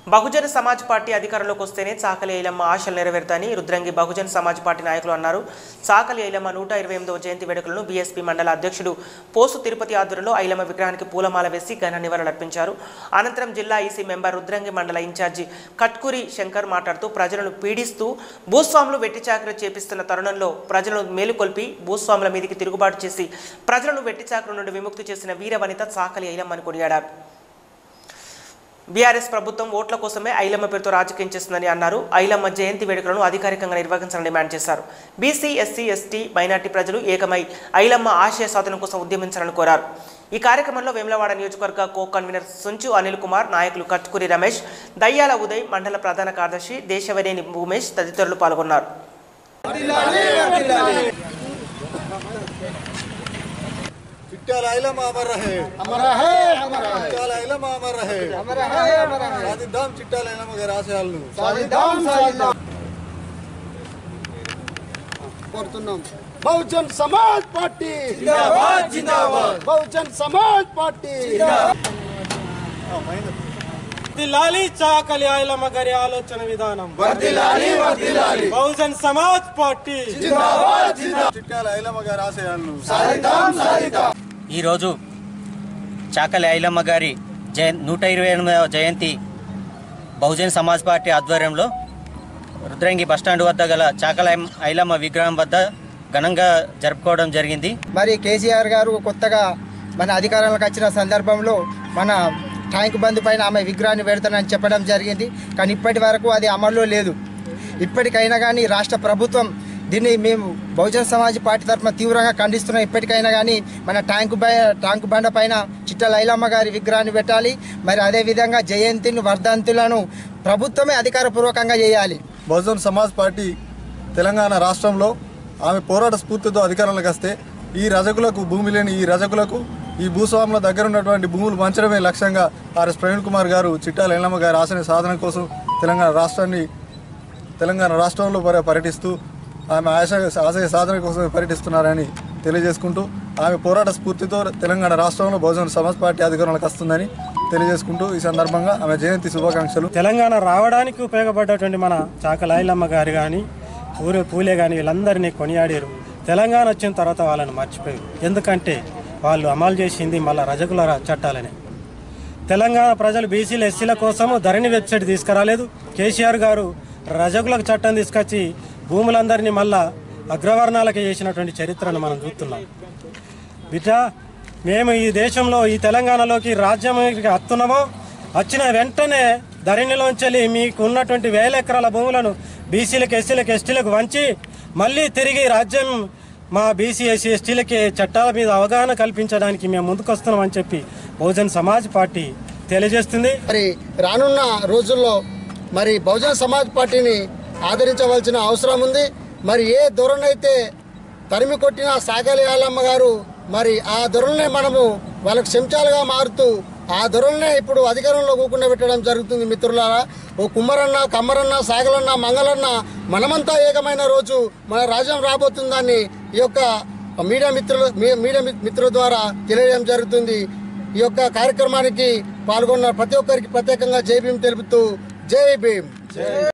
బహుజన Samaj party అధికారంలోకి వస్తేనే చాకలి ఐలమ్మ ఆశలు నెరవేరుతాయని రుద్రంగి బహుజన సమాజ్ పార్టీ నాయకులు అన్నారు చాకలి ఐలమ్మ నూట ఇరవై ఎనిమిదవ జయంతి వేడుకలను బీఎస్పీ మండల అధ్యక్షుడు పోసు తిరుపతి ఆధ్వర్యంలో ఐలమ్మ విగ్రహానికి పూలమాల వేసి ఘన నివాళులర్పించారు అనంతరం జిల్లా ఈసీ మెంబర్ రుద్రంగి మండల ఇన్ఛార్జి కట్కూరి శంకర్ మాట్లాడుతూ ప్రజలను పీడిస్తూ భూస్వాములు వెట్టి చాకరీ చేపిస్తున్న తరుణంలో ప్రజలను మేలుకొల్పి భూస్వాముల మీదికి తిరుగుబాటు చేసి ప్రజలను వెట్టి చాకరీ నుండి విముక్తి చేసిన వీర వనిత చాకలి ఐలమ్మని కొనియాడారు బీఆర్ఎస్ ప్రభుత్వం ఓట్ల కోసమే ఐలమ్మ పేరుతో రాజకీయం చేస్తుందని అన్నారు ఐలమ్మ జయంతి వేడుకలను అధికారికంగా నిర్వహించాలని డిమాండ్ చేశారు బీసీ ఎస్సీ ఎస్టీ మైనార్టీ ప్రజలు ఏకమై ఐలమ్మ ఆశయ సాధన కోసం ఉద్యమించాలని కోరారు ఈ కార్యక్రమంలో వేములవాడ నియోజకవర్గ కో కన్వీనర్ సుంచు అనిల్ కుమార్ నాయకులు కట్కూరి రమేష్ దయ్యాల ఉదయ్ మండల ప్రధాన కార్యదర్శి దేశవనేని ఉమేష్ తదితరులు పాల్గొన్నారు చిట్యాల ఐలమ్మ అమర్ రహే हमारा है हमारा है చిట్యాల ఐలమ్మ అమర్ రహే हमारा है हमारा है సాధిద్దాం చిట్యాల ఐలమ్మ గారి ఆశయాలను సాధిద్దాం సాధిద్దాం కోరుతున్నాం బహుజన్ సమాజ్ పార్టీ జిందాబాద్ జిందాబాద్ బహుజన్ సమాజ్ పార్టీ వర్దిల్లాలి చాకలి ఆయలమ్మ గారి ఆలోచన విధానం బహుజన్ సమాజ్ పార్టీ చిట్యాల ఐలమ్మ గారి ఆశయాలను ఈరోజు చాకలి ఐలమ్మ గారి జయ నూట ఇరవై ఎనిమిదవ జయంతి బహుజన్ సమాజ్ పార్టీ ఆధ్వర్యంలో రుద్రంగి బస్టాండ్ వద్ద గల చాకలి ఐలమ్మ విగ్రహం వద్ద ఘనంగా జరుపుకోవడం జరిగింది మరి కేసీఆర్ గారు కొత్తగా మన అధికారంలోకి వచ్చిన సందర్భంలో మన ట్యాంక్ బంద్ పైన ఆమె విగ్రహాన్ని పెడతానని చెప్పడం జరిగింది కానీ ఇప్పటి వరకు అది అమల్లో లేదు ఇప్పటికైనా కానీ రాష్ట్ర ప్రభుత్వం దీన్ని మేము బహుజన సమాజ్ పార్టీ తరఫున తీవ్రంగా ఖండిస్తున్నాం ఇప్పటికైనా కానీ మన ట్యాంకు బై ట్యాంకు బండ పైన చిట్ట లైలమ్మ గారి విగ్రహాన్ని పెట్టాలి మరి అదేవిధంగా జయంతిని వర్ధంతులను ప్రభుత్వమే అధికారపూర్వకంగా చేయాలి బహుజన్ సమాజ్ పార్టీ తెలంగాణ రాష్ట్రంలో ఆమె పోరాట స్ఫూర్తితో అధికారంలోకి వస్తే ఈ రజకులకు భూమి లేని ఈ రజకులకు ఈ భూస్వాముల దగ్గర ఉన్నటువంటి భూములు పంచడమే లక్ష్యంగా ఆర్ఎస్ ప్రవీణ్ కుమార్ గారు చిట్టాల ఎల్లమ్మ గారి ఆశయ సాధన కోసం తెలంగాణ రాష్ట్రాన్ని తెలంగాణ రాష్ట్రంలో పర్య- పర్యటిస్తూ ఆమె ఆశయ ఆశయ సాధన కోసం పర్యటిస్తున్నారని తెలియజేసుకుంటూ ఆమె పోరాట స్ఫూర్తితో తెలంగాణ రాష్ట్రంలో బహుజన సమాజ్ పార్టీ అధికారంలోకి వస్తుందని తెలియజేసుకుంటూ ఈ సందర్భంగా ఆమె జయంతి శుభాకాంక్షలు తెలంగాణ రావడానికి ఉపయోగపడ్డటువంటి మన చాకలాయిలమ్మ గారు కానీ పూరే పూలే కానీ వీళ్ళందరినీ కొనియాడారు తెలంగాణ వచ్చిన తర్వాత వాళ్ళని మర్చిపోయారు ఎందుకంటే వాళ్ళు అమలు చేసింది మళ్ళీ రజకుల రా- చట్టాలని తెలంగాణ ప్రజలు బీసీలు ఎస్సీల కోసము ధరణి వెబ్సైట్ తీసుకురాలేదు కేసీఆర్ గారు రజకులకు చట్టం తీసుకొచ్చి భూములందరినీ మళ్ళా అగ్రవర్ణాలకి చేసినటువంటి చరిత్రను మనం చూస్తున్నాం బిడ్డ మేము ఈ దేశంలో ఈ తెలంగాణలోకి రాజ్యానికి వస్తున్నామో వచ్చిన వెంటనే ధరణిలోంచి మీకు ఉన్నటువంటి వేల ఎకరాల భూములను బీసీలకు ఎస్సీలకు ఎస్టీలకు వంచి మళ్ళీ తిరిగి రాజ్యం మా బీసీ ఎస్సీ ఎస్టీలకి చట్టాల మీద అవగాహన కల్పించడానికి మేము ముందుకొస్తున్నామని చెప్పి బహుజన్ సమాజ్ పార్టీ తెలియజేస్తుంది మరి రానున్న రోజుల్లో మరి బహుజన సమాజ్ పార్టీని ఆదరించవలసిన అవసరం ఉంది మరి ఏ ధోరణైతే తరిమి కొట్టిన సాగలి ఆలమ్మ గారు మరి ఆ ధోరణినే మనము వాళ్ళకి చెంచాలుగా మారుతూ ఆ ధోరణినే ఇప్పుడు అధికారంలో కూకుండా పెట్టడం జరుగుతుంది మిత్రులారా ఓ కుమ్మరన్న కమ్మరన్న సాగలన్న మంగళన్న మనమంతా ఏకమైన రోజు మన రాజ్యం రాబోతుందని ఈ యొక్క మీడియా మిత్రులు మీ- మీడియా మిత్రుల ద్వారా తెలియడం జరుగుతుంది ఈ యొక్క కార్యక్రమానికి పాల్గొన్న ప్రతి ఒక్కరికి ప్రత్యేకంగా జై భీమ్ తెలుపుతూ జై భీమ్